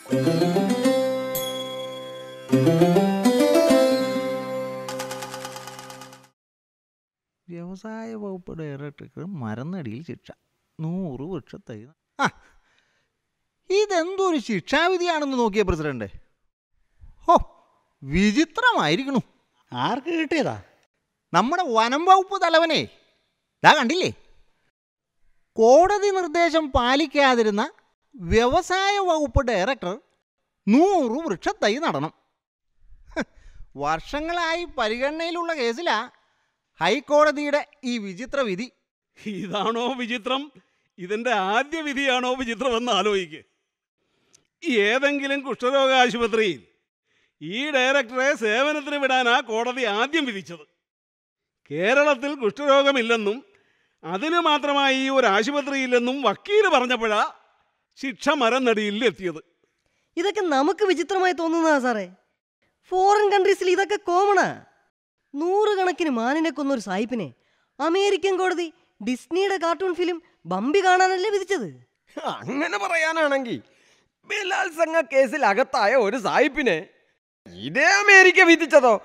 വ്യവസായ വകുപ്പ് ഡയറക്ടർക്ക് മരന്നടിയിൽ ശിക്ഷ നൂറ് വൃക്ഷത്തൈ ആ ഇതെന്തൊരു ശിക്ഷാവിധിയാണെന്ന് നോക്കിയ പ്രസിഡന്റ് ഓ വിചിത്രമായിരിക്കണു ആർക്ക് കിട്ടിയതാ നമ്മുടെ വനം വകുപ്പ് തലവനെ ഇതാ കണ്ടില്ലേ കോടതി നിർദ്ദേശം പാലിക്കാതിരുന്ന വ്യവസായ വകുപ്പ് ഡയറക്ടർ നൂറ് വൃക്ഷത്തൈ നടണം ഹ്, വർഷങ്ങളായി പരിഗണനയിലുള്ള കേസിലാ ഹൈക്കോടതിയുടെ ഈ വിചിത്ര വിധി ഇതാണോ വിചിത്രം ഇതിന്റെ ആദ്യ വിധിയാണോ വിചിത്രമെന്ന് ആലോചിക്ക് ഏതെങ്കിലും കുഷ്ഠരോഗ ആശുപത്രിയിൽ ഈ ഡയറക്ടറെ സേവനത്തിന് വിടാനാ കോടതി ആദ്യം വിധിച്ചത് കേരളത്തിൽ കുഷ്ഠരോഗമില്ലെന്നും അതിന് മാത്രമായി ഈ ഒരു ആശുപത്രിയില്ലെന്നും വക്കീല് പറഞ്ഞപ്പോഴാ ശിക്ഷ മരനടിയിൽ എത്തിയത് ഇതൊക്കെ നമുക്ക് വിചിത്രമായി തോന്നുന്നതാ സാറേ ഫോറിൻ കൺട്രീസിൽ ഇതൊക്കെ കോമണാ നൂറുകണക്കിന് മാനിനെ കൊന്നൊരു സായിപ്പിനെ അമേരിക്കൻ കോടതി ഡിസ്നിയുടെ കാർട്ടൂൺ ഫിലിം ബമ്പി കാണാനല്ലേ വിധിച്ചത് അങ്ങനെ പറയാനാണെങ്കിൽ ബലാത്സംഗ കേസിൽ അകത്തായ ഒരു സായിപ്പിനെ ഇതേ അമേരിക്ക വിധിച്ചതോ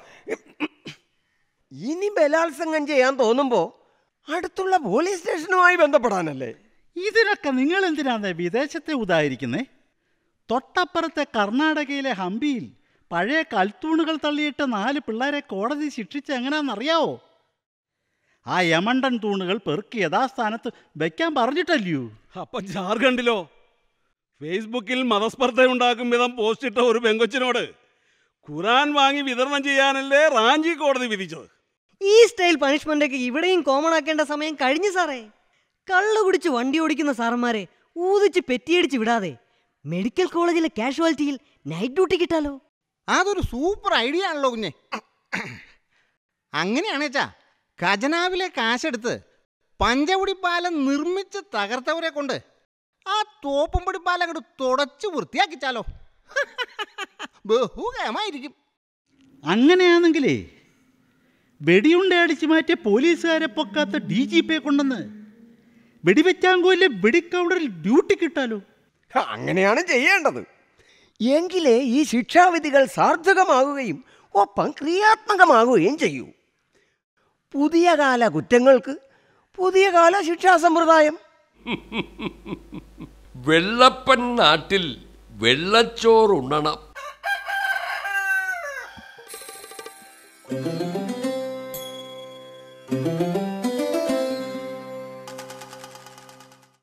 ഇനി ബലാത്സംഗം ചെയ്യാൻ തോന്നുമ്പോ അടുത്തുള്ള പോലീസ് സ്റ്റേഷനുമായി ബന്ധപ്പെടാനല്ലേ ഇതിനൊക്കെ നിങ്ങൾ എന്തിനാണ് വിദേശത്തെ ഉദാഹരിക്കുന്നേ തൊട്ടപ്പുറത്തെ കർണാടകയിലെ ഹംപിയിൽ പഴയ കൽത്തൂണുകൾ തള്ളിയിട്ട നാല് പിള്ളേരെ കോടതി ശിക്ഷിച്ച് എങ്ങനെയാണെന്നറിയാവോ ആ യമണ്ടൻ തൂണുകൾ പെറുക്കി യഥാസ്ഥാനത്ത് വെക്കാൻ പറഞ്ഞിട്ടല്ലയോ അപ്പൊ ജാർഖണ്ഡിലോ ഫേസ്ബുക്കിൽ മതസ്പർദ്ധ ഉണ്ടാക്കും വിധം പോസ്റ്റിട്ട ഒരു പെങ്കൊച്ചിനോട് ഖുറാൻ വാങ്ങി വിതരണം ചെയ്യാനല്ലേ റാഞ്ചി കോടതി വിധിച്ചത് ഈ സ്റ്റൈൽ പണിഷ്മെന്റ് ഒക്കെ ഇവിടെയും കോമൺ ആക്കേണ്ട സമയം കഴിഞ്ഞു സാറേ കള്ളു കുടിച്ച് വണ്ടി ഓടിക്കുന്ന സാറന്മാരെ ഊതിച്ച് പെറ്റിയടിച്ച് വിടാതെ മെഡിക്കൽ കോളേജിലെ കാഷ്വാലിറ്റിയിൽ നൈറ്റ് ഡ്യൂട്ടി കിട്ടാലോ അതൊരു സൂപ്പർ ഐഡിയ ആണല്ലോ കുഞ്ഞെ അങ്ങനെയാണേച്ചാ ഖജനാവിലെ കാശെടുത്ത് പഞ്ചവടി പാലം നിർമ്മിച്ച് തകർത്തവരെ കൊണ്ട് ആ തോപ്പുംപടി പാലം അങ്ങോട്ട് തുടച്ച് വൃത്തിയാക്കിച്ചാലോ ബഹുകയമായിരിക്കും അങ്ങനെയാണെങ്കിലേ വെടിയുണ്ട അടിച്ചു മാറ്റിയ പോലീസുകാരെ പൊക്കാത്ത ഡി ജി പിയെ കൊണ്ടെന്ന് വെടിവെച്ചാങ്കോയിലെ വെടിക്കൗണ്ടറിൽ ഡ്യൂട്ടി കിട്ടാലോ അങ്ങനെയാണ് ചെയ്യേണ്ടത് എങ്കിലേ ഈ ശിക്ഷാവിധികൾ സാർത്ഥകമാകുകയും ഒപ്പം ക്രിയാത്മകമാകുകയും ചെയ്യൂ പുതിയ കാല കുറ്റങ്ങൾക്ക് പുതിയ കാല ശിക്ഷാ സമ്പ്രദായം വെള്ളപ്പൻ നാട്ടിൽ വെള്ളച്ചോറുണ്ണണം